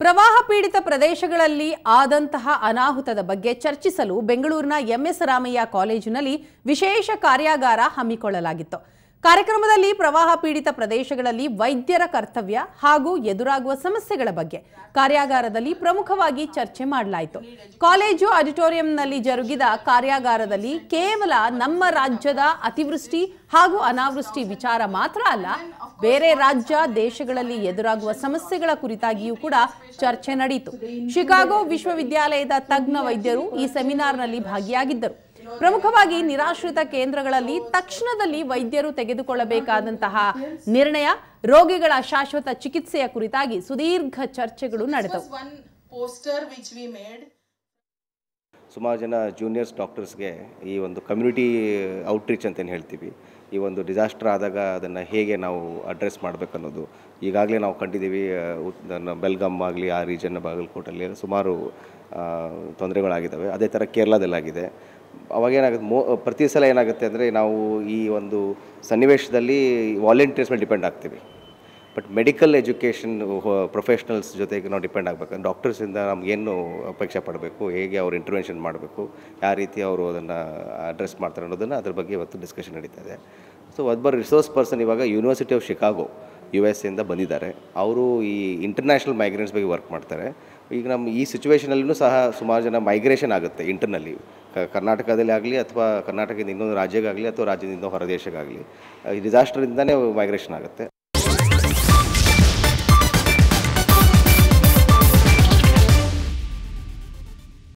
ಪ್ರವಾಹ ಪೀಡಿತ ಪ್ರದೇಶಗಳಲ್ಲಿ ಆದಂತಹ ಅನಾಹುತದ ಬಗ್ಗೆ ಚರ್ಚಿಸಲು ಬೆಂಗಳೂರಿನ ಎಂಎಸ್ ರಾಮಯ್ಯ ಕಾಲೇಜಿನಲ್ಲಿ ವಿಶೇಷ ಕಾರ್ಯಾಗಾರ ಹಮ್ಮಿಕೊಳ್ಳಲಾಗಿತ್ತು ಕಾರ್ಯಕ್ರಮದಲ್ಲಿ ಪ್ರವಾಹ ಪೀಡಿತ ಪ್ರದೇಶಗಳಲ್ಲಿ ವೈದ್ಯರ ಕರ್ತವ್ಯ ಹಾಗೂ ಎದುರಾಗುವ ಸಮಸ್ಯೆಗಳ ಬಗ್ಗೆ ಕಾರ್ಯಾಗಾರದಲ್ಲಿ ಪ್ರಮುಖವಾಗಿ ಚರ್ಚೆ ಮಾಡಲಾಯಿತು ಕಾಲೇಜು ಆಡಿಟೋರಿಯಂನಲ್ಲಿ ಜರುಗಿದ ಕಾರ್ಯಾಗಾರದಲ್ಲಿ ಕೇವಲ ನಮ್ಮ ರಾಜ್ಯದ ಅತಿವೃಷ್ಟಿ ಹಾಗೂ ಅನಾವೃಷ್ಟಿ ವಿಚಾರ ಮಾತ್ರ ಅಲ್ಲ ಬೇರೆ ರಾಜ್ಯ ದೇಶಗಳಲ್ಲಿ ಎದುರಾಗುವ ಸಮಸ್ಯೆಗಳ ಕುರಿತಾಗಿಯೂ ಕೂಡ ಚರ್ಚೆ ನಡೆಯಿತು ಶಿಕಾಗೋ ವಿಶ್ವವಿದ್ಯಾಲಯದ ತಜ್ಞ ವೈದ್ಯರು ಈ ಸೆಮಿನಾರ್ನಲ್ಲಿ ಭಾಗಿಯಾಗಿದ್ದರು ಪ್ರಮುಖವಾಗಿ ನಿರಾಶ್ರಿತ ಕೇಂದ್ರಗಳಲ್ಲಿ ತಕ್ಷಣದಲ್ಲಿ ವೈದ್ಯರು ತೆಗೆದುಕೊಳ್ಳಬೇಕಾದಂತಹ ನಿರ್ಣಯ ರೋಗಿಗಳ ಶಾಶ್ವತ ಚಿಕಿತ್ಸೆಯ ಕುರಿತಾಗಿ ಸುದೀರ್ಘ ಚರ್ಚೆಗಳು ನಡೆದವು was one poster which we made ಸುಮಾರು ಜನ ಜೂನಿಯರ್ಸ್ ಡಾಕ್ಟರ್ಸ್ಗೆ ಈ ಒಂದು ಕಮ್ಯುನಿಟಿ ಔಟ್ರೀಚ್ ಅಂತೇನು ಹೇಳ್ತೀವಿ ಈ ಒಂದು ಡಿಸಾಸ್ಟರ್ ಆದಾಗ ಅದನ್ನು ಹೇಗೆ ನಾವು ಅಡ್ರೆಸ್ ಮಾಡಬೇಕು ಅನ್ನೋದು ಈಗಾಗಲೇ ನಾವು ಕಂಡಿದ್ದೀವಿ ಆ, ಉತ್- ನನ್ನ ಬೆಲ್ಗಾಮ್ ಆಗಲಿ ಆ ರೀಜನ್ ಬಾಗಲಕೋಟಲ್ಲಿ ಸುಮಾರು ಆ, ತೊಂದರೆಗಳಾಗಿದ್ದಾವೆ ಅದೇ ಥರ ಕೇರಳದಲ್ಲಾಗಿದೆ ಅವಾಗ ಏನಾಗುತ್ತೆ ಮೋ ಪ್ರತಿ ಸಲ ಏನಾಗುತ್ತೆ ಅಂದರೆ ನಾವು ಈ ಒಂದು ಸನ್ನಿವೇಶದಲ್ಲಿ ವಾಲಂಟಿಯರ್ಸ್ ಮೇಲೆ ಡಿಪೆಂಡ್ ಆಗ್ತೀವಿ ಬಟ್ ಮೆಡಿಕಲ್ ಎಜುಕೇಷನ್ ಪ್ರೊಫೆಷ್ನಲ್ಸ್ ಜೊತೆಗೆ ನಾವು ಡಿಪೆಂಡ್ ಆಗಬೇಕು ಡಾಕ್ಟರ್ಸಿಂದ ನಮಗೇನು ಅಪೇಕ್ಷೆ ಪಡಬೇಕು ಹೇಗೆ ಅವ್ರು ಇಂಟರ್ವೆನ್ಷನ್ ಮಾಡಬೇಕು ಯಾವ ರೀತಿ ಅವರು ಅದನ್ನು ಅಡ್ರೆಸ್ ಮಾಡ್ತಾರೆ ಅನ್ನೋದನ್ನು ಅದ್ರ ಬಗ್ಗೆ ಇವತ್ತು ಡಿಸ್ಕಷನ್ ನಡೀತಾ ಇದೆ ಸೊ ಒಬ್ಬರು ರಿಸೋರ್ಸ್ ಪರ್ಸನ್ ಇವಾಗ university of Chicago U S ಇಂದ ಬಂದಿದ್ದಾರೆ ಅವರು ಈ ಇಂಟರ್ನ್ಯಾಷನಲ್ ಮೈಗ್ರೆಂಟ್ಸ್ ಬಗ್ಗೆ ವರ್ಕ್ ಮಾಡ್ತಾರೆ ಈಗ ನಮ್ಮ ಈ ಸಿಚುವೇಷನಲ್ಲೂ ಸಹ ಸುಮಾರು ಜನ ಮೈಗ್ರೇಷನ್ ಆಗುತ್ತೆ ಇಂಟರ್ನಲ್ಲಿ ಕರ್ನಾಟಕದಲ್ಲಿ ಆಗಲಿ ಅಥವಾ ಕರ್ನಾಟಕದಿಂದ ಇನ್ನೊಂದು ರಾಜ್ಯಕ್ಕಾಗಲಿ ಅಥವಾ ರಾಜ್ಯದಿಂದ ಹೊರ ದೇಶಕ್ಕಾಗಲಿ ಈ ಡಿಸಾಸ್ಟರಿಂದನೇ ಮೈಗ್ರೇಷನ್ ಆಗುತ್ತೆ